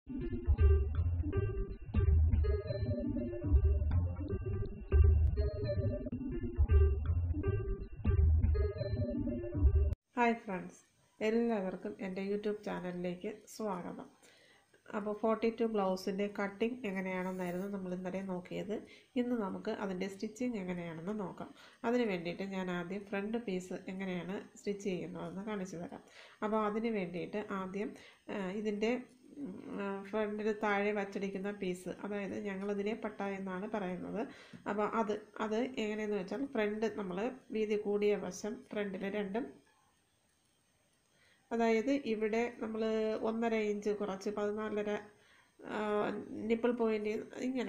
hi friends എല്ലാവർക്കും എൻ്റെ YouTube ചാനലിലേക്ക് സ്വാഗതം അപ്പോൾ ഫോർട്ടി ടു ബ്ലൗസിൻ്റെ കട്ടിങ് എങ്ങനെയാണെന്നായിരുന്നു നമ്മൾ ഇന്നലെ നോക്കിയത് ഇന്ന് നമുക്ക് അതിൻ്റെ സ്റ്റിച്ചിങ് എങ്ങനെയാണെന്ന് നോക്കാം അതിന് വേണ്ടിയിട്ട് ഞാൻ ആദ്യം ഫ്രണ്ട് പീസ് എങ്ങനെയാണ് സ്റ്റിച്ച് ചെയ്യുന്നതെന്ന് കാണിച്ചു തരാം അപ്പോൾ അതിന് വേണ്ടിയിട്ട് ആദ്യം ആ, ഇതിൻ്റെ ഫ്രണ്ടിൽ താഴെ വച്ചടിക്കുന്ന പീസ് അതായത് ഞങ്ങളിതിനെ പട്ട എന്നാണ് പറയുന്നത് അപ്പോൾ അത് അത് എങ്ങനെയെന്ന് വെച്ചാൽ ഫ്രണ്ട് നമ്മൾ വീതി കൂടിയ വശം ഫ്രണ്ടിൽ രണ്ടും അതായത് ഇവിടെ നമ്മൾ ഒന്നര ഇഞ്ച് കുറച്ച് പതിനാലര നിപ്പിൾ പോയിൻ്റ് ഇങ്ങനെ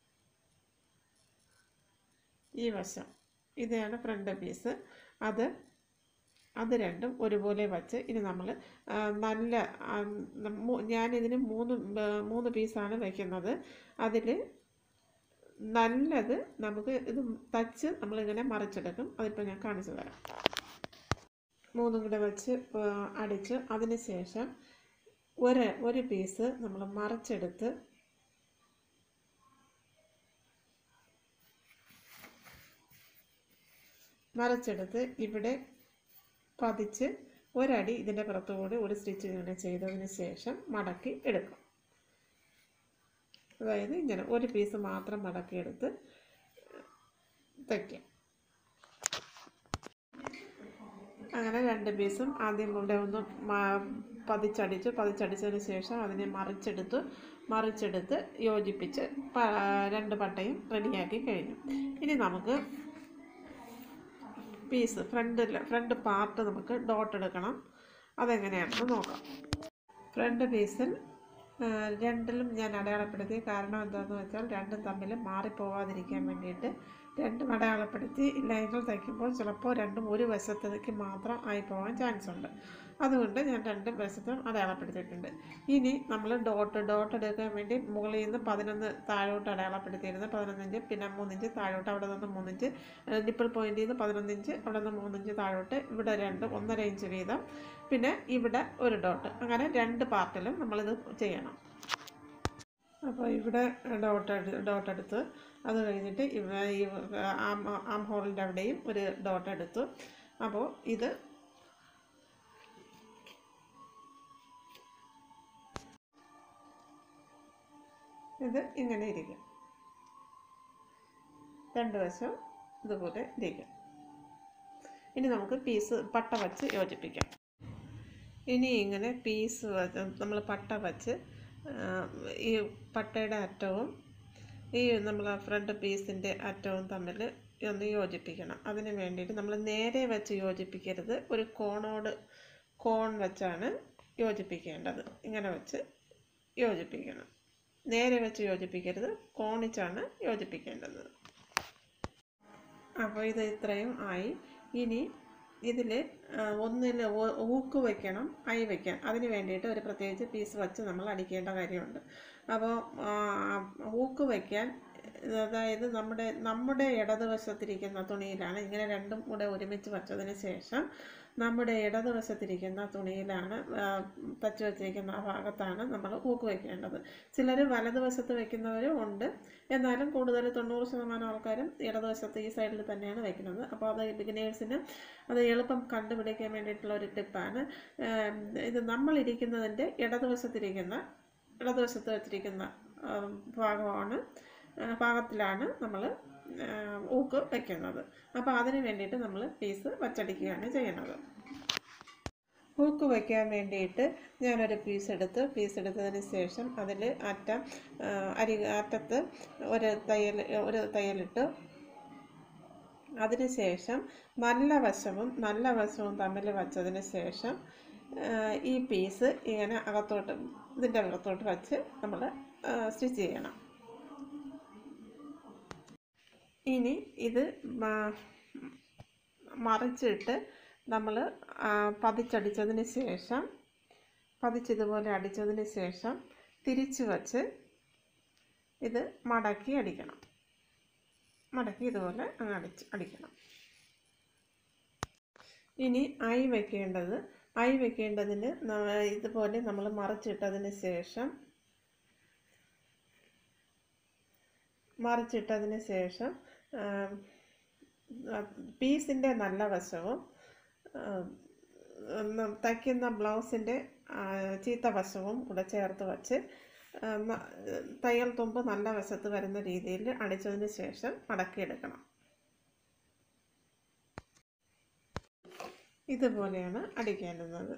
ഈ വശം ഇതാണ് ഫ്രണ്ട് പീസ് അത് അത് രണ്ടും ഒരുപോലെ വച്ച് ഇനി നമ്മൾ നല്ല ആ, മൂ- ഞാനിതിന് മൂന്ന് ബ- മൂന്ന് പീസാണ് വയ്ക്കുന്നത് അതിൽ നല്ലത് നമുക്ക് ഇത് തച്ച് നമ്മളിങ്ങനെ മറിച്ചെടുക്കും അതിപ്പോൾ ഞാൻ കാണിച്ചു തരാം മൂന്നും കൂടെ വെച്ച് ആ, അടിച്ച് അതിന് ശേഷം ഒരു ഒരു പീസ് നമ്മൾ മറിച്ചെടുത്ത് മറിച്ചെടുത്ത് ഇവിടെ പതിച്ച് ഒരടി ഇതിൻ്റെ പുറത്തുകൂടി ഒരു സ്റ്റിച്ച് ഇങ്ങനെ ചെയ്തതിന് ശേഷം മടക്കി എടുക്കും അതായത് ഇങ്ങനെ ഒരു പീസ് മാത്രം മടക്കിയെടുത്ത് തയ്ക്കും അങ്ങനെ രണ്ട് പീസും ആദ്യം കൊണ്ട് ഒന്ന് മ- പതിച്ചടിച്ചു പതിച്ചടിച്ചതിന് ശേഷം അതിനെ മറിച്ചെടുത്ത് മറിച്ചെടുത്ത് യോജിപ്പിച്ച് പ- രണ്ട് പട്ടയും റെഡിയാക്കി കഴിഞ്ഞു ഇനി നമുക്ക് പീസ് ഫ്രണ്ടിൽ ഫ്രണ്ട് പാർട്ട് നമുക്ക് ഡോട്ട് എടുക്കണം അതെങ്ങനെയാണെന്ന് നോക്കാം ഫ്രണ്ട് പീസിൽ ആ, രണ്ടിലും ഞാൻ അടയാളപ്പെടുത്തി കാരണം എന്താണെന്ന് വെച്ചാൽ രണ്ടും തമ്മിൽ മാറിപ്പോവാതിരിക്കാൻ വേണ്ടിയിട്ട് രണ്ടും അടയാളപ്പെടുത്തി ലൈനുകൾ തയ്ക്കുമ്പോൾ ചിലപ്പോൾ രണ്ടും ഒരു വശത്തേക്ക് മാത്രം ആയി പോകാൻ ചാൻസ് ഉണ്ട് അതുകൊണ്ട് ഞാൻ രണ്ട് വശത്തും അടയാളപ്പെടുത്തിയിട്ടുണ്ട് ഇനി നമ്മൾ ഡോട്ട് ഡോട്ട് എടുക്കാൻ വേണ്ടി മുകളിൽ നിന്ന് പതിനൊന്ന് താഴോട്ട് അടയാളപ്പെടുത്തിയിരുന്നത് പതിനൊന്നിഞ്ച് പിന്നെ മൂന്നിഞ്ച് താഴോട്ട് അവിടെ നിന്ന് മൂന്നിഞ്ച് നിപ്പിൾ പോയിന്റിൽ നിന്ന് പതിനൊന്നിഞ്ച് അവിടെ നിന്ന് മൂന്നിഞ്ച് താഴോട്ട് ഇവിടെ രണ്ട് ഒന്നര ഇഞ്ച് വീതം പിന്നെ ഇവിടെ ഒരു ഡോട്ട് അങ്ങനെ രണ്ട് പാർട്ടിലും നമ്മളിത് ചെയ്യണം അപ്പോൾ ഇവിടെ ഡോട്ട് എടു- ഡോട്ട് എടുത്ത് അത് കഴിഞ്ഞിട്ട് ഇവ ഈ ആം ആം ഹോളിൻ്റെ അവിടെയും ഒരു ഡോട്ട് എടുത്തു അപ്പോൾ ഇത് ഇത് ഇങ്ങനെ ഇരിക്കും രണ്ട് വശം ഇതുപോലെ ഇരിക്കും ഇനി നമുക്ക് പീസ് പട്ട വച്ച് യോജിപ്പിക്കാം ഇനി ഇങ്ങനെ പീസ് നമ്മൾ പട്ട വച്ച് ആ, ഈ പട്ടയുടെ അറ്റവും ഈ നമ്മൾ ഫ്രണ്ട് പീസിൻ്റെ അറ്റവും തമ്മിൽ ഒന്ന് യോജിപ്പിക്കണം അതിന് വേണ്ടിയിട്ട് നമ്മൾ നേരെ വെച്ച് യോജിപ്പിക്കരുത് ഒരു കോണോട് കോൺ വെച്ചാണ് യോജിപ്പിക്കേണ്ടത് ഇങ്ങനെ വെച്ച് യോജിപ്പിക്കണം നേരെ വെച്ച് യോജിപ്പിക്കരുത് കോണിച്ചാണ് യോജിപ്പിക്കേണ്ടത് അപ്പോൾ ഇത് ഇത്രയും ആയി ഇനി ഇതിൽ ഒന്നിൽ ഊക്ക് വയ്ക്കണം ഐ വയ്ക്കാൻ അതിന് വേണ്ടിയിട്ട് ഒരു പ്രത്യേകിച്ച് പീസ് വച്ച് നമ്മൾ അടിക്കേണ്ട കാര്യമുണ്ട് അപ്പോൾ ഊക്ക് വയ്ക്കാൻ അതായത് നമ്മുടെ നമ്മുടെ ഇടതുവശത്തിരിക്കുന്ന തുണിയിലാണ് ഇങ്ങനെ രണ്ടും കൂടെ ഒരുമിച്ച് വച്ചതിന് ശേഷം നമ്മുടെ ഇടതുവശത്തിരിക്കുന്ന തുണിയിലാണ് ആ, തച്ച് വച്ചിരിക്കുന്ന ആ ഭാഗത്താണ് നമ്മൾ ഊക്ക് വയ്ക്കേണ്ടത് ചിലർ വലതുവശത്ത് വയ്ക്കുന്നവരും ഉണ്ട് എന്നാലും കൂടുതൽ തൊണ്ണൂറ് ശതമാനം ആൾക്കാരും ഇടതുവശത്ത് ഈ സൈഡിൽ തന്നെയാണ് വയ്ക്കുന്നത് അപ്പോൾ അത് ബിഗിനേഴ്സിന് അത് എളുപ്പം കണ്ടുപിടിക്കാൻ വേണ്ടിയിട്ടുള്ള ഒരു ടിപ്പാണ് ഏം, ഇത് നമ്മളിരിക്കുന്നതിൻ്റെ ഇടതുവശത്തിരിക്കുന്ന ഇടതുവശത്ത് വെച്ചിരിക്കുന്ന ആം, ഭാഗമാണ് ആ, ഭാഗത്തിലാണ് നമ്മൾ ഊക്ക് വയ്ക്കുന്നത് അപ്പോൾ അതിന് വേണ്ടിയിട്ട് നമ്മൾ പീസ് വച്ചടിക്കുകയാണ് ചെയ്യുന്നത് ഹൂക്ക് വയ്ക്കാൻ വേണ്ടിയിട്ട് ഞാനൊരു പീസ് എടുത്ത് പീസ് എടുത്തതിന് ശേഷം അതിൽ അറ്റം ആ, അരി അറ്റത്ത് ഒരു തയ്യൽ ഒരു തയ്യലിട്ട് അതിന് ശേഷം നല്ല വശവും നല്ല വശവും തമ്മിൽ വച്ചതിന് ശേഷം ആ, ഈ പീസ് ഇങ്ങനെ അകത്തോട്ട് ഇതിൻ്റെ അകത്തോട്ട് വച്ച് നമ്മൾ സ്റ്റിച്ച് ചെയ്യണം ഇനി ഇത് മ- മറിച്ചിട്ട് നമ്മൾ പതിച്ചടിച്ചതിന് ശേഷം പതിച്ചിതുപോലെ അടിച്ചതിന് ശേഷം തിരിച്ച് വച്ച് ഇത് മടക്കി അടിക്കണം മടക്കി ഇതുപോലെ അങ്ങ് അടിച്ച് അടിക്കണം ഇനി ഐ വെക്കേണ്ടത് ഐ വെക്കേണ്ടതിന് ന- ഇതുപോലെ നമ്മൾ മറിച്ചിട്ടതിന് ശേഷം മറിച്ചിട്ടതിന് ശേഷം പീസിൻ്റെ നല്ല വശവും തയ്ക്കുന്ന ബ്ലൗസിൻ്റെ ചീത്ത വശവും കൂടെ ചേർത്ത് വച്ച് തയ്യൽ തുമ്പ് നല്ല വശത്ത് വരുന്ന രീതിയിൽ അടിച്ചതിന് ശേഷം മടക്കിയെടുക്കണം ഇതുപോലെയാണ് അടിക്കേണ്ടുന്നത്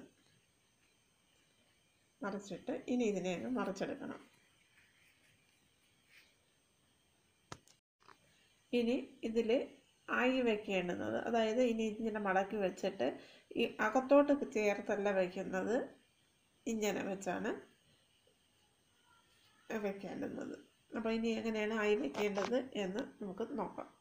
മറിച്ചിട്ട് ഇനി ഇതിനെ ഒന്ന് മറിച്ചെടുക്കണം ഇനി ഇതിൽ ആയി വെക്കേണ്ടുന്നത് അതായത് ഇനി ഇങ്ങനെ മടക്കി വെച്ചിട്ട് ഈ അകത്തോട്ട് ചേർത്തല്ല വയ്ക്കുന്നത് ഇങ്ങനെ വെച്ചാണ് വെക്കേണ്ടുന്നത് അപ്പോൾ ഇനി എങ്ങനെയാണ് ആയി വെക്കേണ്ടത് എന്ന് നമുക്ക് നോക്കാം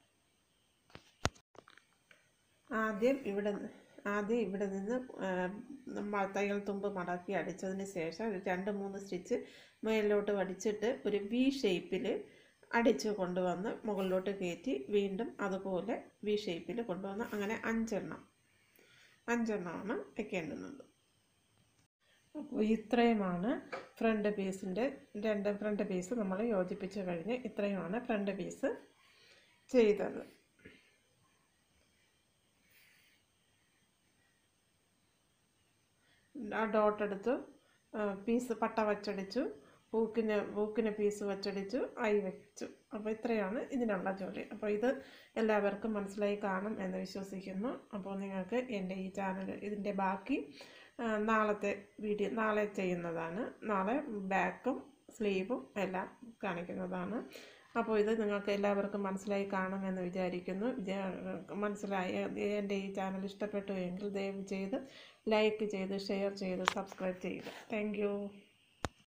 ആദ്യം ഇവിടെ ആദ്യം ഇവിടെ നിന്ന് തയ്യൽ തുമ്പ് മടക്കി അടിച്ചതിന് ശേഷം രണ്ട് മൂന്ന് സ്റ്റിച്ച് മേലിലോട്ട് വടിച്ചിട്ട് ഒരു വി ഷേപ്പിൽ അടിച്ച് കൊണ്ടുവന്ന് മുകളിലോട്ട് കയറ്റി വീണ്ടും അതുപോലെ വി ഷേപ്പിൽ കൊണ്ടുവന്ന് അങ്ങനെ അഞ്ചെണ്ണം അഞ്ചെണ്ണമാണ് വെക്കേണ്ടുന്നത് അപ്പോൾ ഇത്രയുമാണ് ഫ്രണ്ട് പീസിൻ്റെ രണ്ട് ഫ്രണ്ട് പീസ് നമ്മൾ യോജിപ്പിച്ച് കഴിഞ്ഞ് ഇത്രയുമാണ് ഫ്രണ്ട് പീസ് ചെയ്തത് ആ ഡോട്ട് എടുത്തു പീസ് പട്ട വച്ചടിച്ചു പൂക്കിന് പൂക്കിന് പീസ് വച്ചടിച്ചു ഐ വെച്ചു അപ്പോൾ ഇത്രയാണ് ഇതിനുള്ള ജോലി അപ്പോൾ ഇത് എല്ലാവർക്കും മനസ്സിലായി കാണും എന്ന് വിശ്വസിക്കുന്നു അപ്പോൾ നിങ്ങൾക്ക് എൻ്റെ ഈ ചാനൽ ഇതിൻ്റെ ബാക്കി നാളത്തെ വീഡിയോ നാളെ ചെയ്യുന്നതാണ് നാളെ ബാക്കും സ്ലീവും എല്ലാം കാണിക്കുന്നതാണ് അപ്പോൾ ഇത് നിങ്ങൾക്ക് എല്ലാവർക്കും മനസ്സിലായി കാണുമെന്ന് വിചാരിക്കുന്നു മനസ്സിലായി എൻ്റെ ഈ ചാനൽ ഇഷ്ടപ്പെട്ടു എങ്കിൽ ദയവ് ചെയ്ത് ലൈക്ക് ചെയ്ത് ഷെയർ ചെയ്ത് സബ്സ്ക്രൈബ് ചെയ്യുക താങ്ക്